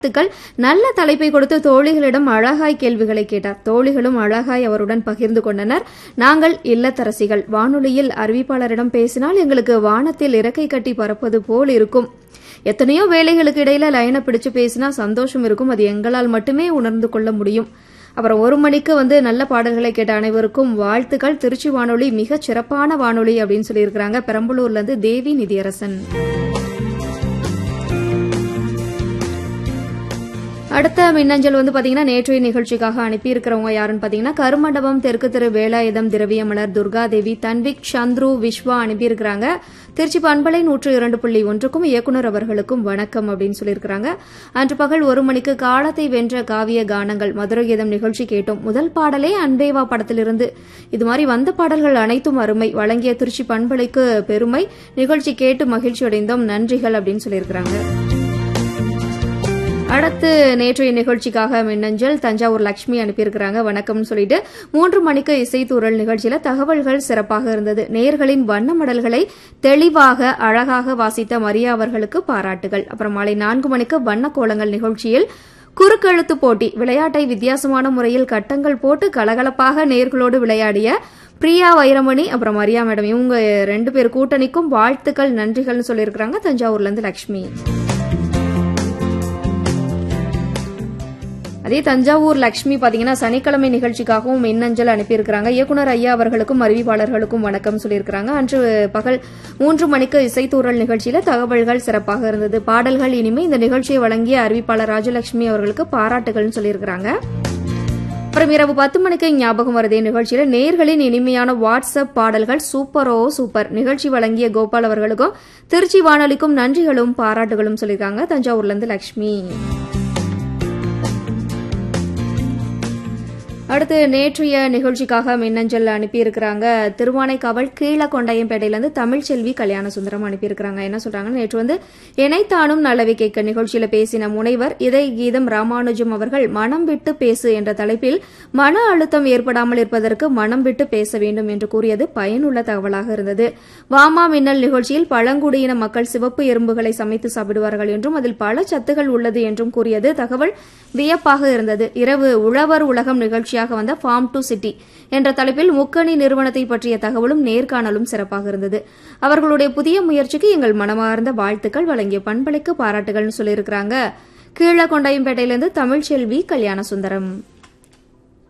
வாழ்த்துக்கள் நல்ல தலைப்பை கொடுத்து தோழிகளிடம் அழகாய் கேள்விகளை கேட்டார் தோழிகளும் அழகாய் அவருடன் பகிர்ந்து கொண்டனர் நாங்கள் இல்லத்தரசிகள் வானொலியில் அறிவிப்பாளரிடம் பேசினால் எங்களுக்கு வானத்தில் இறக்கை கட்டி பறப்பது போல் இருக்கும் எத்தனையோ வேலைகளுக்கு இடையில லைனை பிடிச்சு பேசினா சந்தோஷம் இருக்கும் அது எங்களால் மட்டுமே உணர்ந்து கொள்ள முடியும் அப்புறம் ஒரு மணிக்கு வந்து நல்ல பாடல்களை கேட்ட அனைவருக்கும் வாழ்த்துக்கள் திருச்சி வானொலி மிகச் சிறப்பான வானொலி அப்படின்னு சொல்லியிருக்கிறாங்க பெரம்பலூர்ல இருந்து தேவி நிதியரசன் அடுத்த மின்னஞ்சல் வந்து பாத்தீங்கன்னா நேற்றைய நிகழ்ச்சிக்காக அனுப்பியிருக்கிறவங்க யாருன்னு பாத்தீங்கன்னா கருமண்டபம் தெற்கு திரு வேலாயுதம் திரவியமலர் துர்காதேவி தன்விக் சந்துரு விஸ்வா அனுப்பியிருக்கிறாங்க திருச்சி பண்பலை நூற்று இரண்டு புள்ளி ஒன்றுக்கும் இயக்குநர் அவர்களுக்கும் வணக்கம் அப்படின்னு சொல்லியிருக்கிறாங்க அன்று பகல் ஒரு மணிக்கு காலத்தை வென்ற காவிய கானங்கள் மதுரை கீதம் நிகழ்ச்சி கேட்டோம் முதல் பாடலே அன்பேவா படத்திலிருந்து இது மாதிரி வந்த பாடல்கள் அனைத்தும் அருமை வழங்கிய திருச்சி பண்பலைக்கு பெருமை நிகழ்ச்சி கேட்டு மகிழ்ச்சி அடைந்தோம் நன்றிகள் அப்படின்னு சொல்லியிருக்கிறாங்க அடுத்து நேற்றைய நிகழ்ச்சிக்காக மின்னஞ்சல் தஞ்சாவூர் லட்சுமி அனுப்பியிருக்கிறாங்க வணக்கம்னு சொல்லிட்டு மூன்று மணிக்கு இசைத்தூரல் நிகழ்ச்சியில தகவல்கள் சிறப்பாக இருந்தது நேர்களின் வண்ண மடல்களை தெளிவாக அழகாக வாசித்த மரியா அவர்களுக்கு பாராட்டுகள் அப்புறம் மாலை நான்கு மணிக்கு வண்ண கோலங்கள் நிகழ்ச்சியில் குறுக்கெழுத்து போட்டி விளையாட்டை வித்தியாசமான முறையில் கட்டங்கள் போட்டு கலகலப்பாக நேர்களோடு விளையாடிய பிரியா வைரமணி அப்புறம் மரியா மேடம் இவங்க ரெண்டு பேர் கூட்டணிக்கும் வாழ்த்துக்கள் நன்றிகள்னு சொல்லியிருக்கிறாங்க தஞ்சாவூர்ல இருந்து லட்சுமி அதே தஞ்சாவூர் லட்சுமி பாத்தீங்கன்னா சனிக்கிழமை நிகழ்ச்சிக்காகவும் மின்னஞ்சல் அனுப்பியிருக்கிறாங்க இயக்குனர் ஐயா அவர்களுக்கும் அறிவிப்பாளர்களுக்கும் வணக்கம் சொல்லியிருக்கிறாங்க அன்று பகல் மூன்று மணிக்கு இசைத்தூரல் நிகழ்ச்சியில தகவல்கள் சிறப்பாக இருந்தது பாடல்கள் இனிமே இந்த நிகழ்ச்சியை வழங்கிய அறிவிப்பாளர் ராஜலட்சுமி அவர்களுக்கு பாராட்டுகள்னு சொல்லியிருக்கிறாங்க அப்புறம் இரவு பத்து மணிக்கு ஞாபகம் வருதே நிகழ்ச்சியில நேர்களின் இனிமையான வாட்ஸ்அப் பாடல்கள் சூப்பரோ சூப்பர் நிகழ்ச்சி வழங்கிய கோபால் அவர்களுக்கும் திருச்சி வானொலிக்கும் நன்றிகளும் பாராட்டுகளும் சொல்லியிருக்காங்க தஞ்சாவூர்ல இருந்து லட்சுமி அடுத்து நேற்றைய நிகழ்ச்சிக்காக மின்னஞ்சல் அனுப்பியிருக்கிறாங்க திருவானைக்காவல் கீழக்கொண்டையம்பேட்டையிலிருந்து தமிழ்ச்செல்வி கல்யாண சுந்தரம் அனுப்பியிருக்கிறாங்க என்ன சொல்றாங்க நேற்று வந்து இணைத்தானும் நல்லவை கேட்க நிகழ்ச்சியில பேசின முனைவர் இதய கீதம் ராமானுஜம் அவர்கள் மனம் விட்டு பேசு என்ற தலைப்பில் மன அழுத்தம் ஏற்படாமல் இருப்பதற்கு மனம் விட்டு பேச வேண்டும் என்று கூறியது பயனுள்ள தகவலாக இருந்தது வாமா மின்னல் நிகழ்ச்சியில் பழங்குடியின மக்கள் சிவப்பு எறும்புகளை சமைத்து சாப்பிடுவார்கள் என்றும் அதில் பல சத்துகள் உள்ளது என்றும் கூறியது தகவல் வியப்பாக இருந்தது இரவு உழவர் உலகம் நிகழ்ச்சியாக வந்த ஃபார்ம் டு சிட்டி என்ற தலைப்பில் முக்கணி நிறுவனத்தை பற்றிய தகவலும் நேர்காணலும் சிறப்பாக இருந்தது அவர்களுடைய புதிய முயற்சிக்கு எங்கள் மனமார்ந்த வாழ்த்துக்கள் வழங்கிய பண்பளிக்கு பாராட்டுகள்னு சொல்லியிருக்கிறாங்க கீழக்கொண்டாயம்பேட்டையிலிருந்து தமிழ்ச்செல்வி கல்யாண சுந்தரம்